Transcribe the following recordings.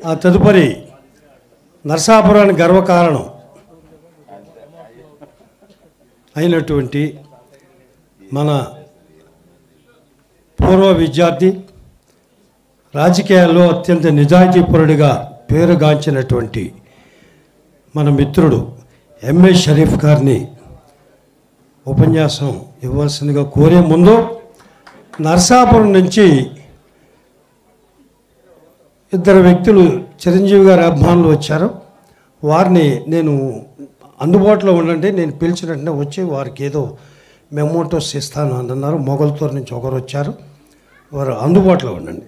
ఆ తదుపరి నరసాపురానికి గర్వకారణం అయినటువంటి మన పూర్వ విద్యార్థి రాజకీయాల్లో అత్యంత నిజాయితీపరుడిగా పేరుగాంచినటువంటి మన మిత్రుడు ఎంఏ షరీఫ్ గారిని ఉపన్యాసం ఇవ్వాల్సిందిగా కోరే ముందు నరసాపురం నుంచి ఇద్దరు వ్యక్తులు చిరంజీవి గారి అభిమానులు వచ్చారు వారిని నేను అందుబాటులో ఉండండి నేను పిలిచిన వెంటనే వచ్చి వారికి ఏదో మెమోటోస్ ఇస్తాను అని అన్నారు మొగల్తూరు నుంచి ఒకరు వచ్చారు వారు అందుబాటులో ఉండండి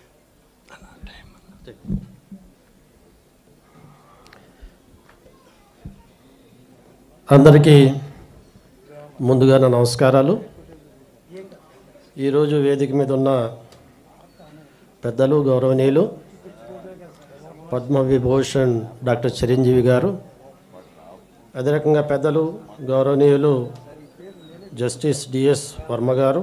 అందరికీ ముందుగా నా నమస్కారాలు ఈరోజు వేదిక మీద ఉన్న పెద్దలు గౌరవనీయులు పద్మవిభూషణ్ డాక్టర్ చిరంజీవి గారు అదే రకంగా పెద్దలు గౌరవనీయులు జస్టిస్ డిఎస్ వర్మ గారు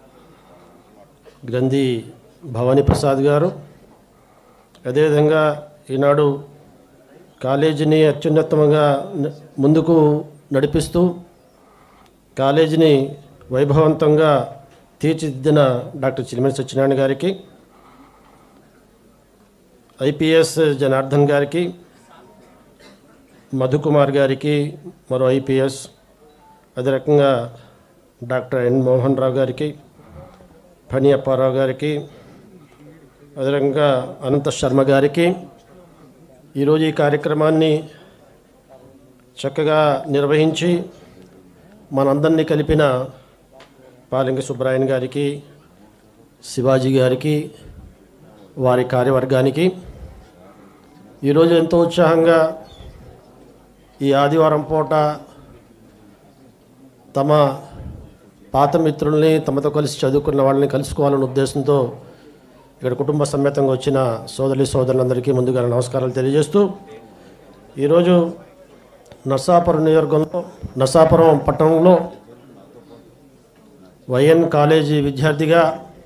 గ్రంథి భవానీ ప్రసాద్ గారు అదేవిధంగా ఈనాడు కాలేజీని అత్యున్నతంగా న- ముందుకు నడిపిస్తూ కాలేజీని వైభవవంతంగా తీర్చిదిద్దిన డాక్టర్ చిలిమిని సత్యనారాయణ గారికి ఐపీఎస్ జనార్దన్ గారికి మధుకుమార్ గారికి మరో ఐపీఎస్ అదే రకంగా డాక్టర్ ఎన్ మోహన్ రావు గారికి ఫణి అప్పారావు గారికి అదే రకంగా అనంత శర్మ గారికి ఈరోజు ఈ కార్యక్రమాన్ని చక్కగా నిర్వహించి మనందరినీ కలిపిన పాలింగ సుబ్బరాయన్ గారికి శివాజీ గారికి వారి కార్యవర్గానికి ఈరోజు ఎంతో ఉత్సాహంగా ఈ ఆదివారం పూట తమ పాత మిత్రుల్ని తమతో కలిసి చదువుకున్న వాళ్ళని కలుసుకోవాలనే ఉద్దేశంతో ఇక్కడ కుటుంబ సమేతంగా వచ్చిన సోదరి సోదరులందరికీ ముందుగా నమస్కారాలు తెలియజేస్తూ ఈరోజు నర్సాపురం నియోజకవర్గంలో నర్సాపురం పట్టణంలో వైఎన్ కాలేజీ విద్యార్థిగా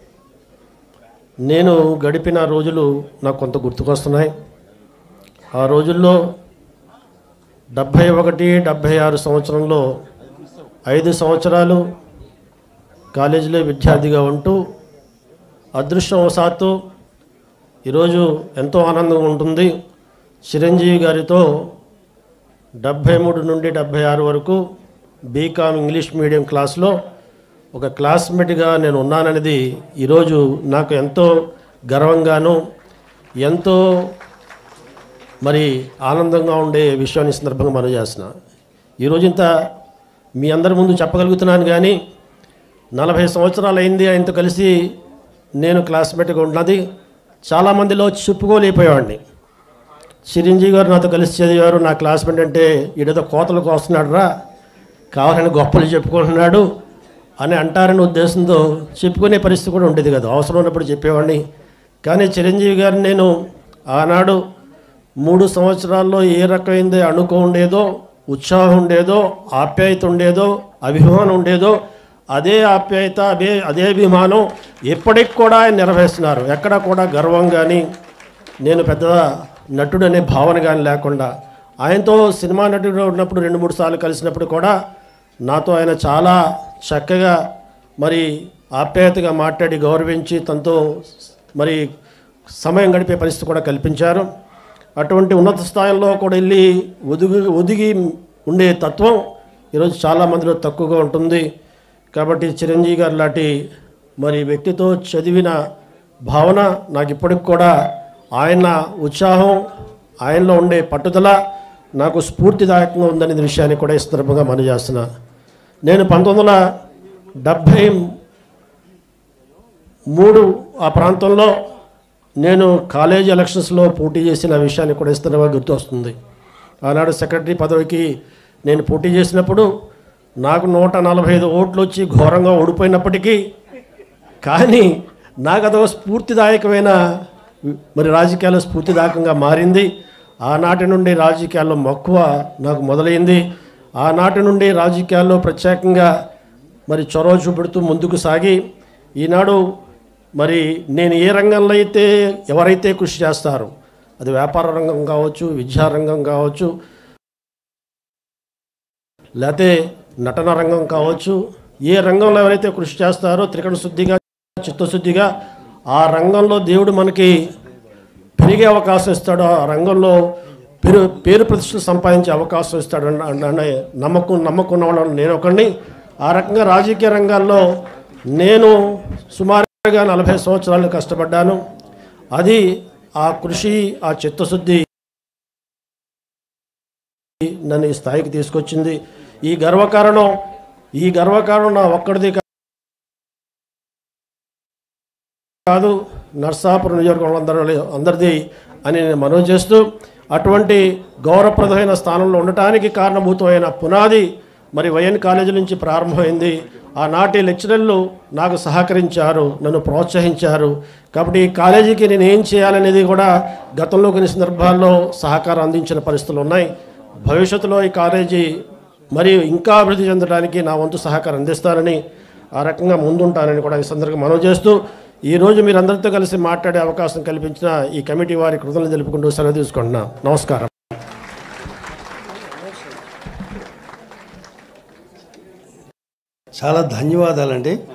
నేను గడిపిన రోజులు నాకు కొంత గుర్తుకొస్తున్నాయి ఆ రోజుల్లో డెబ్భై ఒకటి డెబ్భై ఆరు సంవత్సరంలో ఐదు సంవత్సరాలు కాలేజీలో విద్యార్థిగా ఉంటూ అదృష్టవశాత్తు ఈరోజు ఎంతో ఆనందంగా ఉంటుంది చిరంజీవి గారితో డెబ్భై మూడు నుండి డెబ్భై ఆరు వరకు బీకామ్ ఇంగ్లీష్ మీడియం క్లాస్లో ఒక క్లాస్మేట్గా నేను ఉన్నాననేది ఈరోజు నాకు ఎంతో గర్వంగాను ఎంతో మరి ఆనందంగా ఉండే విషయాన్ని ఈ సందర్భంగా మనం చేస్తున్నా ఈరోజు ఇంత మీ అందరి ముందు చెప్పగలుగుతున్నాను కానీ నలభై సంవత్సరాలు అయింది ఆయనతో కలిసి నేను క్లాస్మేట్గా ఉన్నది చాలామందిలో చెప్పుకోలేకపోయేవాడిని చిరంజీవి గారు నాతో కలిసి చదివారు నా క్లాస్మేట్ అంటే ఈడేదో కోతలకు వస్తున్నాడు రా కావాలని గొప్పలు చెప్పుకుంటున్నాడు అని అంటారనే ఉద్దేశంతో చెప్పుకునే పరిస్థితి కూడా ఉండేది కదా అవసరం ఉన్నప్పుడు చెప్పేవాడిని కానీ చిరంజీవి గారిని నేను ఆనాడు మూడు సంవత్సరాల్లో ఏ రకమైంది అణుకు ఉండేదో ఉత్సాహం ఉండేదో ఆప్యాయత ఉండేదో అభిమానం ఉండేదో అదే ఆప్యాయత అదే అదే అభిమానం ఎప్పటికి కూడా ఆయన నెరవేరుస్తున్నారు ఎక్కడ కూడా గర్వం కానీ నేను పెద్ద నటుడు అనే భావన కానీ లేకుండా ఆయనతో సినిమా నటుడు ఉన్నప్పుడు రెండు మూడు సార్లు కలిసినప్పుడు కూడా నాతో ఆయన చాలా చక్కగా మరి ఆప్యాయతగా మాట్లాడి గౌరవించి తనతో మరి సమయం గడిపే పరిస్థితి కూడా కల్పించారు అటువంటి ఉన్నత స్థాయిలో కూడా వెళ్ళి ఒదిగి ఒదిగి ఉండే తత్వం ఈరోజు చాలా మందిలో తక్కువగా ఉంటుంది కాబట్టి చిరంజీవి గారు లాంటి మరి వ్యక్తితో చదివిన భావన నాకు ఇప్పటికి కూడా ఆయన ఉత్సాహం ఆయనలో ఉండే పట్టుదల నాకు స్ఫూర్తిదాయకంగా ఉందనే విషయాన్ని కూడా ఈ సందర్భంగా మనం చేస్తున్నా నేను పంతొమ్మిది వందల డెబ్భై మూడు ఆ ప్రాంతంలో నేను కాలేజ్ ఎలక్షన్స్లో పోటీ చేసిన విషయాన్ని కూడా ఇస్తున్నగా గుర్తొస్తుంది ఆనాడు సెక్రటరీ పదవికి నేను పోటీ చేసినప్పుడు నాకు నూట నలభై ఐదు ఓట్లు వచ్చి ఘోరంగా ఓడిపోయినప్పటికీ కానీ నాకు అదొక స్ఫూర్తిదాయకమైన మరి రాజకీయాల్లో స్ఫూర్తిదాయకంగా మారింది ఆనాటి నుండి రాజకీయాల్లో మక్కువ నాకు మొదలైంది ఆనాటి నుండి రాజకీయాల్లో ప్రత్యేకంగా మరి చొరవ చూపెడుతూ ముందుకు సాగి ఈనాడు మరి నేను ఏ రంగంలో అయితే ఎవరైతే కృషి చేస్తారో అది వ్యాపార రంగం కావచ్చు విద్యారంగం కావచ్చు లేకపోతే నటన రంగం కావచ్చు ఏ రంగంలో ఎవరైతే కృషి చేస్తారో త్రికరణ శుద్ధిగా చిత్తశుద్ధిగా ఆ రంగంలో దేవుడు మనకి పెరిగే అవకాశం ఇస్తాడు ఆ రంగంలో పేరు పేరు ప్రతిష్టలు సంపాదించే అవకాశం ఇస్తాడు అన్న- అనే నమ్మకం నమ్మకం ఉన్న వాళ్ళని నేను ఒకడిని ఆ రకంగా రాజకీయ రంగాల్లో నేను సుమారుగా నలభై సంవత్సరాలు కష్టపడ్డాను అది ఆ కృషి ఆ చిత్తశుద్ధి నన్ను ఈ స్థాయికి తీసుకొచ్చింది ఈ గర్వకారణం ఈ గర్వకారణం నా ఒక్కడిది కా- కాదు నర్సాపురం నియోజకవర్గం అందరి అందరిది అని నేను మనవి చేస్తూ అటువంటి గౌరవప్రదమైన స్థానంలో ఉండటానికి కారణభూతమైన పునాది మరి వైఎన్ కాలేజీ నుంచి ప్రారంభమైంది ఆనాటి లెక్చరర్లు నాకు సహకరించారు నన్ను ప్రోత్సహించారు కాబట్టి ఈ కాలేజీకి నేను ఏం చేయాలనేది కూడా గతంలో కొన్ని సందర్భాల్లో సహకారం అందించిన పరిస్థితులు ఉన్నాయి భవిష్యత్తులో ఈ కాలేజీ మరియు ఇంకా అభివృద్ధి చెందడానికి నా వంతు సహకారం అందిస్తానని ఆ రకంగా ముందుంటానని కూడా ఈ సందర్భంగా మనవి చేస్తూ ఈరోజు మీరందరితో కలిసి మాట్లాడే అవకాశం కల్పించిన ఈ కమిటీ వారి కృతజ్ఞతలు తెలుపుకుంటూ సెలవు తీసుకుంటున్నా నమస్కారం చాలా ధన్యవాదాలండి